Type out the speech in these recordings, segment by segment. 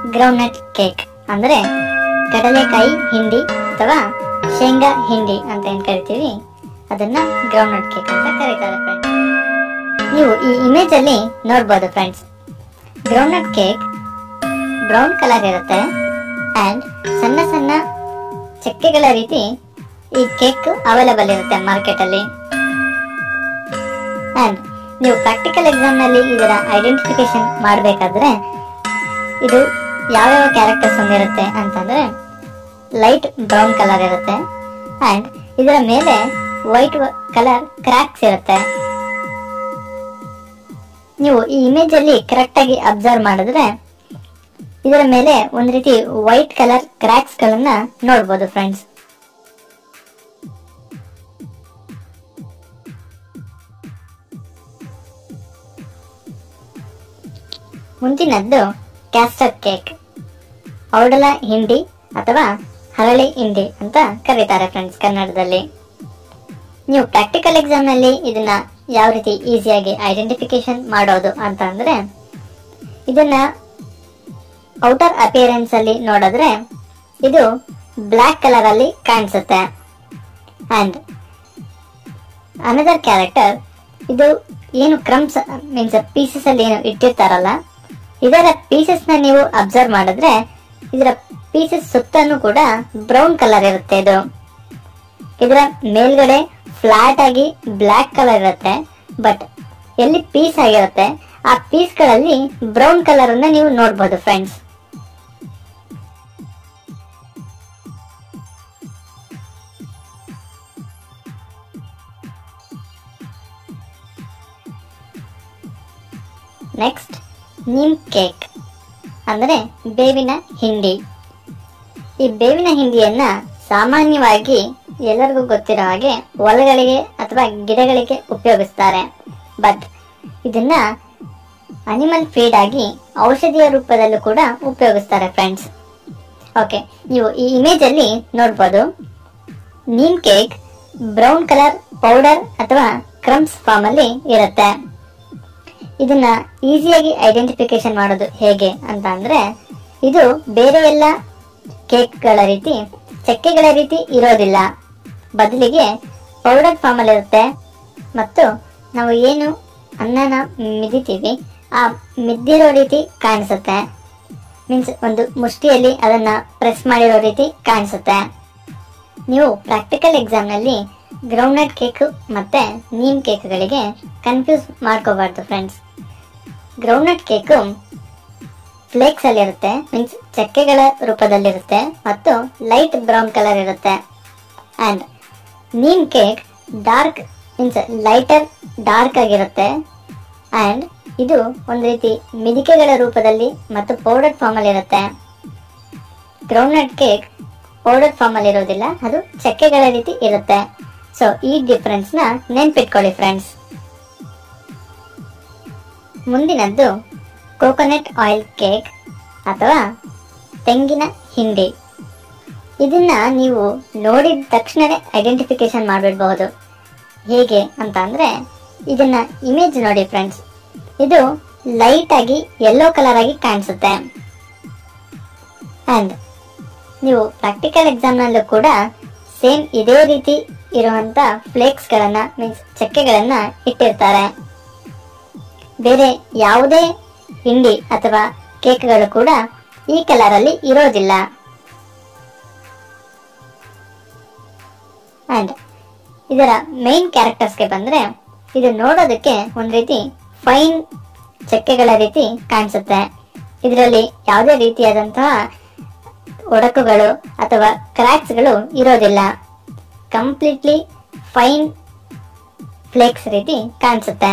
groundnut cake ಅಂದ್ರೆ ಕಡಲೆಕಾಯಿ ಹಿಂಡಿ ಅಥವಾ ಶೇಂಗಾ ಹಿಂಡಿ ಅಂತ ಏನ್ ಕರಿತೀವಿ ಅದನ್ನ ಗ್ರೌಂಡ್ನಟ್ ಕೇಕ್ ಅಂತ ಕರೀತಾರೆ ಫ್ರೆಂಡ್ಸ್ ನೀವು ಈ ಇಮೇಜ್ ಅಲ್ಲಿ ನೋಡ್ಬೋದು friends groundnut cake brown colour ಇರುತ್ತೆ ಅಂಡ್ ಸಣ್ಣ ಸಣ್ಣ ಚಕ್ಕೆಗಳ ರೀತಿ ಈ ಕೇಕ್ ಅವೈಲೇಬಲ್ ಇರುತ್ತೆ ಮಾರ್ಕೆಟ್ ಅಲ್ಲಿ ಅಂಡ್ ನೀವು ಪ್ರಾಕ್ಟಿಕಲ್ ಎಕ್ಸಾಮ್ ನಲ್ಲಿ ಇದರ ಐಡೆಂಟಿಫಿಕೇಶನ್ ಮಾಡಬೇಕಾದ್ರೆ ಇದು ಯಾವ್ಯಾವ ಕ್ಯಾರೆಕ್ಟರ್ಸ್ ಹೊಂದಿರುತ್ತೆ ಅಂತಂದ್ರೆ ಲೈಟ್ ಬ್ರೌನ್ ಕಲರ್ ಇರುತ್ತೆ ಅಂಡ್ ಇದರ ಮೇಲೆ ವೈಟ್ ಕಲರ್ ಕ್ರಾಕ್ಸ್ ಇರುತ್ತೆ ನೀವು ಈ ಇಮೇಜ್ ಅಲ್ಲಿ ಕರೆಕ್ಟ್ ಆಗಿ ಅಬ್ಸರ್ವ್ ಮಾಡಿದ್ರೆ ಇದರ ಮೇಲೆ ಒಂದ್ ರೀತಿ ವೈಟ್ ಕಲರ್ ಕ್ರಾಕ್ಸ್ ಗಳನ್ನ ನೋಡ್ಬೋದು ಫ್ರೆಂಡ್ಸ್ ಮುಂದಿನದ್ದು ಕ್ಯಾಸ್ಟರ್ ಕೇಕ್ ಔಡಲ ಹಿಂಡಿ ಅಥವಾ ಹರಳಿ ಹಿಂಡಿ ಅಂತ ಕರೀತಾರೆ ಫ್ರೆಂಡ್ಸ್ ಕನ್ನಡದಲ್ಲಿ ನೀವು ಪ್ರಾಕ್ಟಿಕಲ್ ಎಕ್ಸಾಮ್ ನಲ್ಲಿ ಇದನ್ನ ಯಾವ ರೀತಿ ಈಸಿಯಾಗಿ ಐಡೆಂಟಿಫಿಕೇಶನ್ ಮಾಡೋದು ಅಂತ ಅಂದ್ರೆ ಇದನ್ನ ಔಟರ್ ಅಪಿಯರೆನ್ಸ್ ಅಲ್ಲಿ ನೋಡಿದ್ರೆ ಇದು ಬ್ಲ್ಯಾಕ್ ಕಲರ್ ಅಲ್ಲಿ ಕಾಣಿಸುತ್ತೆ ಅಂಡ್ ಅನದರ್ ಕ್ಯಾರೆಕ್ಟರ್ ಇದು ಏನು ಕ್ರಮ್ಸ್ ಮೀನ್ಸ್ ಪೀಸಸ್ ಅಲ್ಲಿ ಏನು ಇಟ್ಟಿರ್ತಾರಲ್ಲ ಇದರ ಪೀಸಸ್ ನ ನೀವು ಅಬ್ಸರ್ವ್ ಮಾಡಿದ್ರೆ ಇದರ ಪೀಸಸ್ ಸುತ್ತನೂ ಕೂಡ ಬ್ರೌನ್ ಕಲರ್ ಇರುತ್ತೆ ಇದು ಇದರ ಮೇಲ್ಗಡೆ ಫ್ಲಾಟ್ ಆಗಿ ಬ್ಲ್ಯಾಕ್ ಕಲರ್ ಇರುತ್ತೆ ಬಟ್ ಎಲ್ಲಿ ಪೀಸ್ ಆಗಿರುತ್ತೆ ಆ ಪೀಸ್ ಗಳಲ್ಲಿ ಬ್ರೌನ್ ಕಲರ್ ಅನ್ನ ನೀವು ನೋಡಬಹುದು ಫ್ರೆಂಡ್ಸ್ ನೆಕ್ಸ್ಟ್ ನಿಮ್ ಕೇಕ್ ಅಂದ್ರೆ ಬೇವಿನ ಹಿಂಡಿ ಈ ಬೇವಿನ ಹಿಂಡಿಯನ್ನ ಸಾಮಾನ್ಯವಾಗಿ ಎಲ್ಲರಿಗೂ ಗೊತ್ತಿರೋ ಹಾಗೆ ಹೊಲಗಳಿಗೆ ಅಥವಾ ಗಿಡಗಳಿಗೆ ಉಪಯೋಗಿಸ್ತಾರೆ ಬಟ್ ಇದನ್ನ ಅನಿಮಲ್ ಫೀಡ್ ಆಗಿ ಔಷಧಿಯ ರೂಪದಲ್ಲೂ ಕೂಡ ಉಪಯೋಗಿಸ್ತಾರೆ ಫ್ರೆಂಡ್ಸ್ ಓಕೆ ನೀವು ಈ ಇಮೇಜ್ ಅಲ್ಲಿ ನೋಡ್ಬೋದು neem cake brown colour powder ಅಥವಾ ಕ್ರಮ್ಸ್ ಫಾರ್ಮ್ ಅಲ್ಲಿ ಇರುತ್ತೆ ಇದನ್ನ ಈಸಿಯಾಗಿ ಐಡೆಂಟಿಫಿಕೇಶನ್ ಮಾಡೋದು ಹೇಗೆ ಅಂತ ಅಂದ್ರೆ ಇದು ಬೇರೆ ಎಲ್ಲ ಕೇಕ್ಗಳ ರೀತಿ ಚಕ್ಕೆಗಳ ರೀತಿ ಇರೋದಿಲ್ಲ ಬದಲಿಗೆ ಪೌಡರ್ ಫಾರ್ಮ್ ಅಲ್ಲಿ ಇರುತ್ತೆ ಮತ್ತು ನಾವು ಏನು ಅನ್ನನ ಮಿದಿತೀವಿ ಆ ಮಿದ್ದಿರೋ ರೀತಿ ಕಾಣಿಸುತ್ತೆ ಮೀನ್ಸ್ ಒಂದು ಮುಷ್ಟಿಯಲ್ಲಿ ಅದನ್ನ ಪ್ರೆಸ್ ಮಾಡಿರೋ ರೀತಿ ಕಾಣಿಸುತ್ತೆ ನೀವು ಪ್ರಾಕ್ಟಿಕಲ್ ಎಕ್ಸಾಮ್ ನಲ್ಲಿ ಗ್ರೌಂಡ್ನಟ್ ಕೇಕ್ ಮತ್ತೆ ನೀಮ್ ಕೇಕ್ಗಳಿಗೆ ಕನ್ಫ್ಯೂಸ್ ಮಾಡ್ಕೋಬಾರ್ದು ಫ್ರೆಂಡ್ಸ್ ಗ್ರೌಂಡ್ನಟ್ ಕೇಕು ಫ್ಲೇಕ್ಸ್ ಅಲ್ಲಿ ಇರುತ್ತೆ ಮೀನ್ಸ್ ಚಕ್ಕೆಗಳ ರೂಪದಲ್ಲಿರುತ್ತೆ ಮತ್ತು ಲೈಟ್ ಬ್ರೌನ್ ಕಲರ್ ಇರುತ್ತೆ and neem cake dark means lighter dark ಆಗಿರುತ್ತೆ ಅಂಡ್ ಇದು ಒಂದು ರೀತಿ ಮಿದಿಕೆಗಳ ರೂಪದಲ್ಲಿ ಮತ್ತು ಪೌಡರ್ ಫಾರ್ಮ್ ಅಲ್ಲಿ ಇರುತ್ತೆ ಗ್ರೌಂಡ್ನಟ್ ಕೇಕ್ ಪೌಡರ್ ಫಾರ್ಮ್ ಅಲ್ಲಿ ಇರೋದಿಲ್ಲ ಅದು ಚಕ್ಕೆಗಳ ರೀತಿ ಇರುತ್ತೆ ಸೊ ಈ ಡಿಫ್ರೆನ್ಸ್ ನ ನೆನ್ಪಿಟ್ಕೊಳ್ಳಿ ಫ್ರೆಂಡ್ಸ್ ಮುಂದಿನದ್ದು ಕೋಕೋನಟ್ ಆಯಿಲ್ ಕೇಕ್ ಅಥವಾ ತೆಂಗಿನ ಹಿಂಡಿ ಇದನ್ನ ನೀವು ನೋಡಿದ ತಕ್ಷಣನೇ ಐಡೆಂಟಿಫಿಕೇಶನ್ ಮಾಡಿಬಿಡ್ಬಹುದು ಹೇಗೆ ಅಂತ ಅಂದ್ರೆ ಇದನ್ನ ಇಮೇಜ್ ನೋಡಿ ಫ್ರೆಂಡ್ಸ್ ಇದು ಲೈಟ್ ಆಗಿ ಯೆಲ್ಲೋ ಕಲರ್ ಆಗಿ ಕಾಣಿಸುತ್ತೆ ಅಂಡ್ ನೀವು ಪ್ರಾಕ್ಟಿಕಲ್ ಎಕ್ಸಾಮ್ ನಲ್ಲೂ ಕೂಡ ಸೇಮ್ ಇದೇ ರೀತಿ ಇರುವಂತ ಫ್ಲೇಕ್ಸ್ ಗಳನ್ನ ಮೀನ್ಸ್ ಚಕ್ಕೆಗಳನ್ನ ಇಟ್ಟಿರ್ತಾರೆ ಬೇರೆ ಯಾವುದೇ ಹಿಂಡಿ ಅಥವಾ ಕೇಕ್ಗಳು ಕೂಡ ಈ ಕಲರ್ ಅಲ್ಲಿ ಇರೋದಿಲ್ಲ ಅಂಡ್ ಇದರ ಮೇನ್ ಕ್ಯಾರೆಕ್ಟರ್ಸ್ಗೆ ಬಂದ್ರೆ ಇದು ನೋಡೋದಕ್ಕೆ ಒಂದ್ ರೀತಿ ಫೈನ್ ಚಕ್ಕೆಗಳ ರೀತಿ ಕಾಣಿಸುತ್ತೆ ಇದರಲ್ಲಿ ಯಾವುದೇ ರೀತಿಯಾದಂತಹ ಒಡಕುಗಳು ಅಥವಾ ಕ್ರ್ಯಾಕ್ಸ್ಗಳು ಇರೋದಿಲ್ಲ ಕಂಪ್ಲೀಟ್ಲಿ ಫೈನ್ ಫ್ಲೇಕ್ಸ್ ರೀತಿ ಕಾಣಿಸುತ್ತೆ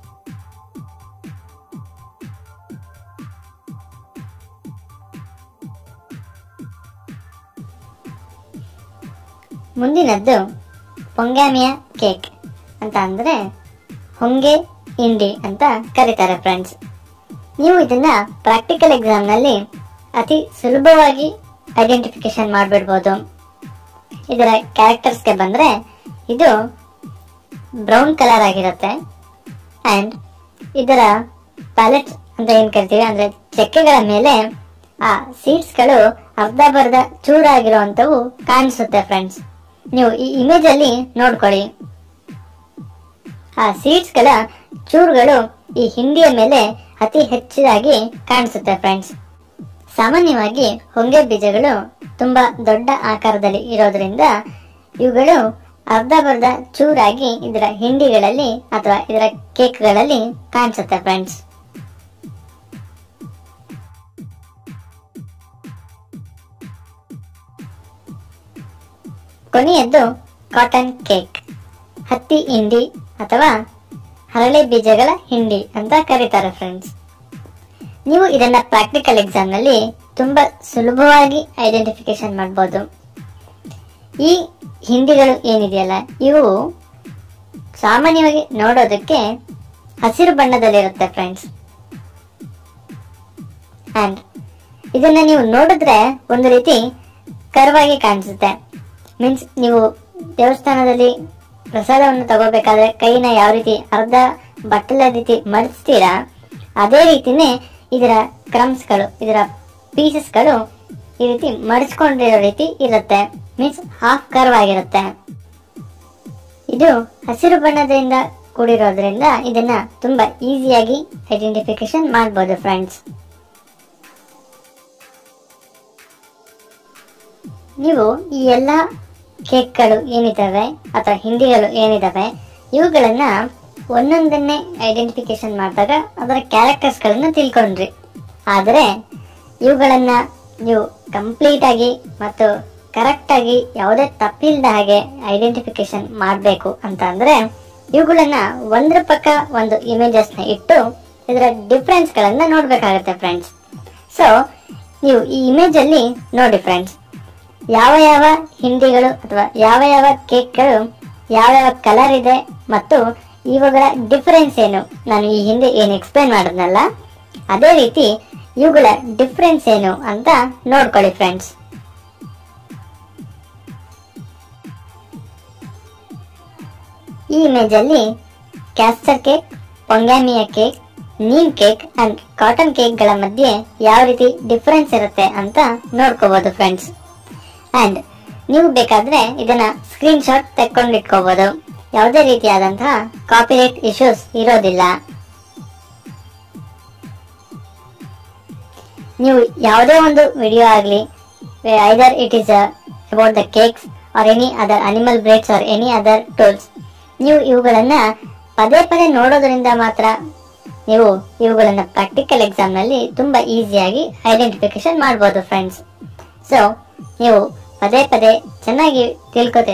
ಮುಂದಿನದ್ದು ಪೊಂಗಾಮಿಯ ಕೇಕ್ ಅಂತ ಅಂದ್ರೆ ಹೊಂಗೆ ಇಂಡಿ ಅಂತ ಕರೀತಾರೆ ಫ್ರೆಂಡ್ಸ್ ನೀವು ಇದನ್ನ ಪ್ರಾಕ್ಟಿಕಲ್ ಎಕ್ಸಾಮ್ ನಲ್ಲಿ ಅತಿ ಸುಲಭವಾಗಿ ಐಡೆಂಟಿಫಿಕೇಶನ್ ಮಾಡಿಬಿಡ್ಬೋದು ಇದರ ಕ್ಯಾರೆಕ್ಟರ್ಸ್ಗೆ ಬಂದ್ರೆ ಇದು ಬ್ರೌನ್ ಕಲರ್ ಆಗಿರುತ್ತೆ ಅಂಡ್ ಇದರ ಪ್ಯಾಲೆಟ್ ಅಂತ ಏನ್ ಕರಿತೀವಿ ಅಂದ್ರೆ ಚಕ್ಕೆಗಳ ಮೇಲೆ ಆ ಸೀಡ್ಸ್ಗಳು ಅರ್ಧಬರ್ಧ ಚೂರಾಗಿರುವಂತವು ಕಾಣಿಸುತ್ತೆ ಫ್ರೆಂಡ್ಸ್ ನೀವು ಈ ಇಮೇಜ್ ಅಲ್ಲಿ ನೋಡ್ಕೊಳ್ಳಿ ಆ ಸೀಡ್ಸ್ಗಳ ಚೂರುಗಳು ಈ ಹಿಂಡಿಯ ಮೇಲೆ ಅತಿ ಹೆಚ್ಚಾಗಿ ಕಾಣಿಸುತ್ತೆ ಫ್ರೆಂಡ್ಸ್ ಸಾಮಾನ್ಯವಾಗಿ ಹೊಂಗೆ ಬೀಜಗಳು ತುಂಬಾ ದೊಡ್ಡ ಆಕಾರದಲ್ಲಿ ಇರೋದ್ರಿಂದ ಇವುಗಳು ಅರ್ಧಬರ್ಧ ಚೂರಾಗಿ ಇದರ ಹಿಂಡಿಗಳಲ್ಲಿ ಅಥವಾ ಇದರ ಕೇಕ್ಗಳಲ್ಲಿ ಕಾಣಿಸುತ್ತೆ ಫ್ರೆಂಡ್ಸ್ ಕೊನೆಯದ್ದು ಕಾಟನ್ ಕೇಕ್ ಹತ್ತಿ ಹಿಂಡಿ ಅಥವಾ ಹರಳೆ ಬೀಜಗಳ ಹಿಂಡಿ ಅಂತ ಕರೀತಾರೆ ಫ್ರೆಂಡ್ಸ್ ನೀವು ಇದನ್ನ ಪ್ರಾಕ್ಟಿಕಲ್ ಎಕ್ಸಾಮ್ ನಲ್ಲಿ ತುಂಬಾ ಸುಲಭವಾಗಿ ಐಡೆಂಟಿಫಿಕೇಶನ್ ಮಾಡಬಹುದು ಈ ಹಿಂಡಿಗಳು ಏನಿದೆಯಲ್ಲ ಇವು ಸಾಮಾನ್ಯವಾಗಿ ನೋಡೋದಕ್ಕೆ ಹಸಿರು ಬಣ್ಣದಲ್ಲಿರುತ್ತೆ ಫ್ರೆಂಡ್ಸ್ ಅಂಡ್ ಇದನ್ನ ನೀವು ನೋಡಿದ್ರೆ ಒಂದು ರೀತಿ ಕರ್ವಾಗಿ ಕಾಣಿಸುತ್ತೆ ಮೀನ್ಸ್ ನೀವು ದೇವಸ್ಥಾನದಲ್ಲಿ ಪ್ರಸಾದವನ್ನು ತಗೋಬೇಕಾದ್ರೆ ಕೈನ ಯಾವ ರೀತಿ ಅರ್ಧ ಬಟ್ಟಲ ರೀತಿ ಮಡಿಸ್ತೀರಾ ಅದೇ ರೀತಿನೇ ಇದರ ಕ್ರಮ್ಸ್ಗಳು ಇದರ ಪೀಸಸ್ಗಳು ಈ ರೀತಿ ಮಡಿಸ್ಕೊಂಡಿರೋ ರೀತಿ ಇರುತ್ತೆ ಮೀನ್ಸ್ ಹಾಫ್ ಕರ್ವ್ ಆಗಿರುತ್ತೆ ಇದು ಹಸಿರು ಬಣ್ಣದಿಂದ ಕೂಡಿರೋದ್ರಿಂದ ಇದನ್ನ ತುಂಬಾ ಈಸಿಯಾಗಿ ಐಡೆಂಟಿಫಿಕೇಶನ್ ಮಾಡಬಹುದು ಫ್ರೆಂಡ್ಸ್ ನೀವು ಈ ಎಲ್ಲ ಕೇಕ್ಗಳು ಏನಿದಾವೆ ಅಥವಾ ಹಿಂಡಿಗಳು ಏನಿದಾವೆ ಇವುಗಳನ್ನ ಒಂದೊಂದನ್ನೇ ಐಡೆಂಟಿಫಿಕೇಶನ್ ಮಾಡಿದಾಗ ಅದರ ಕ್ಯಾರೆಕ್ಟರ್ಸ್ಗಳನ್ನ ತಿಳ್ಕೊಂಡ್ರಿ ಆದರೆ ಇವುಗಳನ್ನ ನೀವು ಕಂಪ್ಲೀಟ್ ಆಗಿ ಮತ್ತು ಕರೆಕ್ಟ್ ಆಗಿ ಯಾವುದೇ ತಪ್ಪಿಲ್ಲದ ಹಾಗೆ ಐಡೆಂಟಿಫಿಕೇಶನ್ ಮಾಡಬೇಕು ಅಂತ ಅಂದ್ರೆ ಇವುಗಳನ್ನ ಒಂದ್ರ ಪಕ್ಕ ಒಂದು ಇಮೇಜಸ್ ನ ಇಟ್ಟು ಇದರ ಡಿಫ್ರೆನ್ಸ್ ಗಳನ್ನ ನೋಡ್ಬೇಕಾಗತ್ತೆ ಫ್ರೆಂಡ್ಸ್ ಸೊ ನೀವು ಈ ಇಮೇಜ್ ಅಲ್ಲಿ ನೋಡಿ ಫ್ರೆಂಡ್ಸ್ ಯಾವ ಯಾವ ಹಿಂಡಿಗಳು ಅಥವಾ ಯಾವ ಯಾವ ಕೇಕ್ಗಳು ಯಾವ ಯಾವ ಕಲರ್ ಇದೆ ಮತ್ತು ಇವುಗಳ ಡಿಫರೆನ್ಸ್ ಏನು ನಾನು ಈ ಹಿಂದೆ ಏನು ಎಕ್ಸ್ಪ್ಲೈನ್ ಮಾಡಿದ್ನಲ್ಲ ಅದೇ ರೀತಿ ಇವುಗಳ ಡಿಫರೆನ್ಸ್ ಏನು ಅಂತ ನೋಡ್ಕೊಳ್ಳಿ ಫ್ರೆಂಡ್ಸ್ ಈ ಇಮೇಜ್ ಅಲ್ಲಿ castor cake pongamia cake neem cake and cotton cake ಗಳ ಮಧ್ಯೆ ಯಾವ ರೀತಿ ಡಿಫರೆನ್ಸ್ ಇರುತ್ತೆ ಅಂತ ನೋಡ್ಕೋಬಹುದು ಫ್ರೆಂಡ್ಸ್ ಅಂಡ್ ನೀವು ಬೇಕಾದ್ರೆ ಇದನ್ನ ಸ್ಕ್ರೀನ್ ಶಾಟ್ ತೆಕ್ಕೊಂಡಿಟ್ಕೋಬಹುದು ಯಾವುದೇ ರೀತಿಯಾದಂತಹ ಕಾಪಿರೈಟ್ ಇಶ್ಯೂಸ್ ಇರೋದಿಲ್ಲ ನೀವು ಯಾವುದೇ ಒಂದು ವಿಡಿಯೋ ಆಗಲಿ either it is about the cakes or any other animal breeds or any other tools ನೀವು ಇವುಗಳನ್ನ ಪದೇ ಪದೇ ನೋಡೋದ್ರಿಂದ ಮಾತ್ರ ನೀವು ಇವುಗಳನ್ನ ಪ್ರಾಕ್ಟಿಕಲ್ ಎಕ್ಸಾಮ್ ನಲ್ಲಿ ತುಂಬಾ ಈಸಿಯಾಗಿ ಐಡೆಂಟಿಫಿಕೇಶನ್ ಮಾಡಬಹುದು ಫ್ರೆಂಡ್ಸ್ ಸೊ ನೀವು ಪದೇ ಪದೇ ಚೆನ್ನಾಗಿ ತಿಳ್ಕೊತೀರಿ